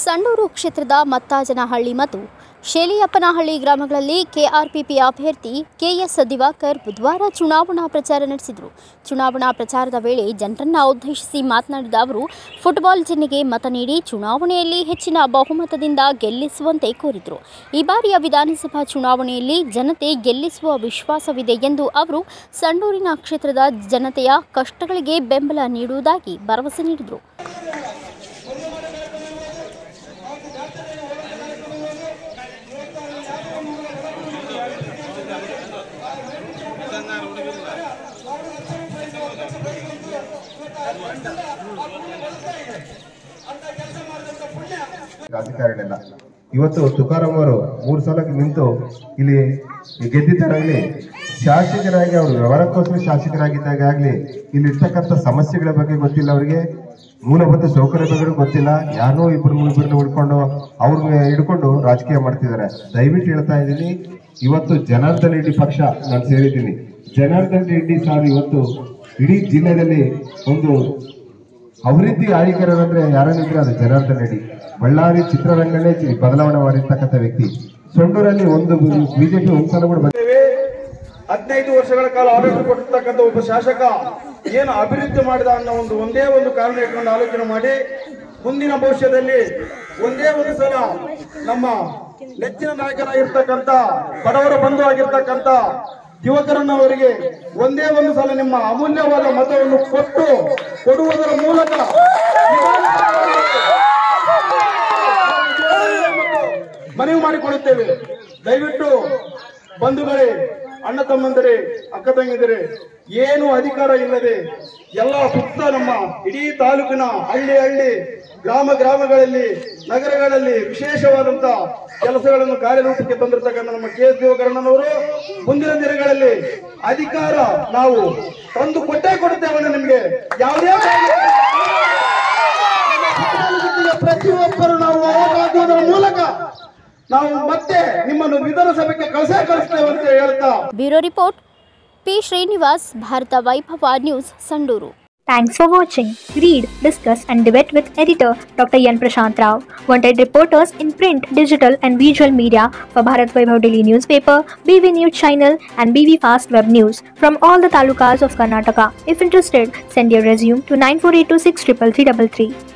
ಸಂಡೂರು ಕ್ಷೇತ್ರದ ಮತ್ತಾಜನಹಳ್ಳಿ ಮತ್ತು ಶೇಲಿಯಪ್ಪನಹಳ್ಳಿ ಗ್ರಾಮಗಳಲ್ಲಿ ಕೆಆರ್ಪಿಪಿ ಅಭ್ಯರ್ಥಿ ಕೆಎಸ್ ದಿವಾಕರ್ ಬುಧವಾರ ಚುನಾವಣಾ ಪ್ರಚಾರ ನಡೆಸಿದರು ಚುನಾವಣಾ ಪ್ರಚಾರದ ವೇಳೆ ಜನರನ್ನ ಉದ್ದೇಶಿಸಿ ಮಾತನಾಡಿದ ಅವರು ಫುಟ್ಬಾಲ್ ಜಿನ್ನೆಗೆ ಮತ ನೀಡಿ ಚುನಾವಣೆಯಲ್ಲಿ ಹೆಚ್ಚಿನ ಬಹುಮತದಿಂದ ಗೆಲ್ಲಿಸುವಂತೆ ಕೋರಿದರು ಈ ಬಾರಿಯ ವಿಧಾನಸಭಾ ಚುನಾವಣೆಯಲ್ಲಿ ಜನತೆ ಗೆಲ್ಲಿಸುವ ವಿಶ್ವಾಸವಿದೆ ಎಂದು ಅವರು ಸಂಡೂರಿನ ಕ್ಷೇತ್ರದ ಜನತೆಯ ಕಷ್ಟಗಳಿಗೆ ಬೆಂಬಲ ನೀಡುವುದಾಗಿ ಭರವಸೆ ನೀಡಿದರು ರಾಜಕಾರಣ ಇಲ್ಲ ಇವತ್ತು ತುಕಾರಾಮ್ ಅವರು ಮೂರು ಸಲ ನಿಂತು ಇಲ್ಲಿ ಗೆದ್ದಿದ್ದಾಗಲಿ ಶಾಸಕರಾಗಿ ಅವರು ವ್ಯವಹಾರಕ್ಕೋಸ್ಕರ ಶಾಸಕರಾಗಿದ್ದಾಗ ಆಗ್ಲಿ ಇಲ್ಲಿ ಇರ್ತಕ್ಕಂಥ ಸಮಸ್ಯೆಗಳ ಬಗ್ಗೆ ಗೊತ್ತಿಲ್ಲ ಅವರಿಗೆ ಮೂಲಭೂತ ಸೌಕರ್ಯ ಬಗ್ಗೆ ಗೊತ್ತಿಲ್ಲ ಯಾರೋ ಇಬ್ಬರು ಇಬ್ಬರನ್ನ ಹಿಡ್ಕೊಂಡು ಅವ್ರನ್ನ ಹಿಡ್ಕೊಂಡು ರಾಜಕೀಯ ಮಾಡ್ತಿದ್ದಾರೆ ದಯವಿಟ್ಟು ಹೇಳ್ತಾ ಇದ್ದೀನಿ ಇವತ್ತು ಜನಾರ್ದನ್ ರೆಡ್ಡಿ ಪಕ್ಷ ನಾನು ಸೇರಿದ್ದೀನಿ ಜನಾರ್ದನ್ ರೆಡ್ಡಿ ಸಾರ್ ಇವತ್ತು ಇಡೀ ಜಿಲ್ಲೆಯಲ್ಲಿ ಒಂದು ಅಭಿವೃದ್ಧಿ ಆಳಿಕರಂದ್ರೆ ಯಾರನ್ನಿದ್ರೆ ಅದು ಜನಾರ್ದನ್ ರೆಡ್ಡಿ ಬಳ್ಳಾರಿ ಚಿತ್ರರಂಗನೇ ಚಿ- ಬದಲಾವಣೆ ಮಾಡಿರ್ತಕ್ಕಂಥ ವ್ಯಕ್ತಿ ಸೊಂಡೂರಲ್ಲಿ ಒಂದು ಬಿಜೆಪಿ ಒಂದ್ಸಲ ಕೂಡ ಬಂದಿಲ್ಲ. ಇದ್ದೇವೆ. ಹದಿನೈದು ವರ್ಷಗಳ ಕಾಲ ಆಡಳಿತ ಕೊಟ್ಟಿರ್ತಕ್ಕಂಥ ಒಬ್ಬ ಶಾಸಕ ಏನು ಅಭಿವೃದ್ಧಿ ಮಾಡಿದ ಅನ್ನೋ ಒಂದು ಒಂದೇ ಒಂದು ಕಾರಣ ಇಟ್ಕೊಂಡು ಆಲೋಚನೆ ಮಾಡಿ ಮುಂದಿನ ಭವಿಷ್ಯದಲ್ಲಿ ಒಂದೇ ಒಂದು ಸಲ ನಮ್ಮ ನೆಚ್ಚಿನ ನಾಯಕರಾಗಿರ್ತಕ್ಕಂಥ ಬಡವರ ಬಂಧು ಆಗಿರ್ತಕ್ಕಂಥ ಯುವಕರನ್ನವರಿಗೆ ಒಂದೇ ಒಂದು ಸಲ ನಿಮ್ಮ ಅಮೂಲ್ಯವಾದ ಮತವನ್ನು ಕೊಟ್ಟು ಕೊಡುವುದರ ಮೂಲಕ ಮನವಿ ಮಾಡಿಕೊಳ್ಳುತ್ತೇವೆ ದಯವಿಟ್ಟು ಬಂಧುಗಳೇ ಅಣ್ಣ ತಮ್ಮಂದಿರೇ ಅಕ್ಕ ತಂಗಿದಿರೇ ಏನು ಅಧಿಕಾರ ಇಲ್ಲದೆ ಎಲ್ಲ ಸುತ್ತ ನಮ್ಮ ಇಡೀ ತಾಲೂಕಿನ ಹಳ್ಳಿ ಹಳ್ಳಿ ಗ್ರಾಮ ಗ್ರಾಮಗಳಲ್ಲಿ ನಗರಗಳಲ್ಲಿ ವಿಶೇಷವಾದಂತ ಕೆಲಸಗಳನ್ನು ಕಾರ್ಯರೂಪಕ್ಕೆ ತಂದಿರತಕ್ಕಂಥ ನಮ್ಮ ಕೆ ಎಸ್ ದೇವಕರಣನವರು ಮುಂದಿನ ದಿನಗಳಲ್ಲಿ ಅಧಿಕಾರ ನಾವು ತಂದು ಕೊಟ್ಟೇ ಕೊಡುತ್ತೇವೆ ನಿಮಗೆ ಯಾವುದೇ ಕಾರಣಕ್ಕೂ ಪ್ರತಿಯೊಬ್ಬರು ನಾವು ಓಟ್ ಹಾಕುವುದರ ಮೂಲಕ ನಾವು ಮತ್ತೆ ನಿಮ್ಮನ್ನು ವಿಧಾನಸಭೆಗೆ ಕಳಿಸೇ ಕಳಿಸ್ತೇವೆ ಅಂತ ಹೇಳ್ತಾ bureau report P Srinivas Bharatha Vaibhava news Sandur Thanks for watching. Read, discuss, and debate with editor Dr. Yan Prashant Rao. Wanted reporters in print, digital, and visual media for Bharat Vaibhav Daily Newspaper, BV News Channel, and BV Fast Web News from all the talukas of Karnataka. If interested, send your resume to 9482633333.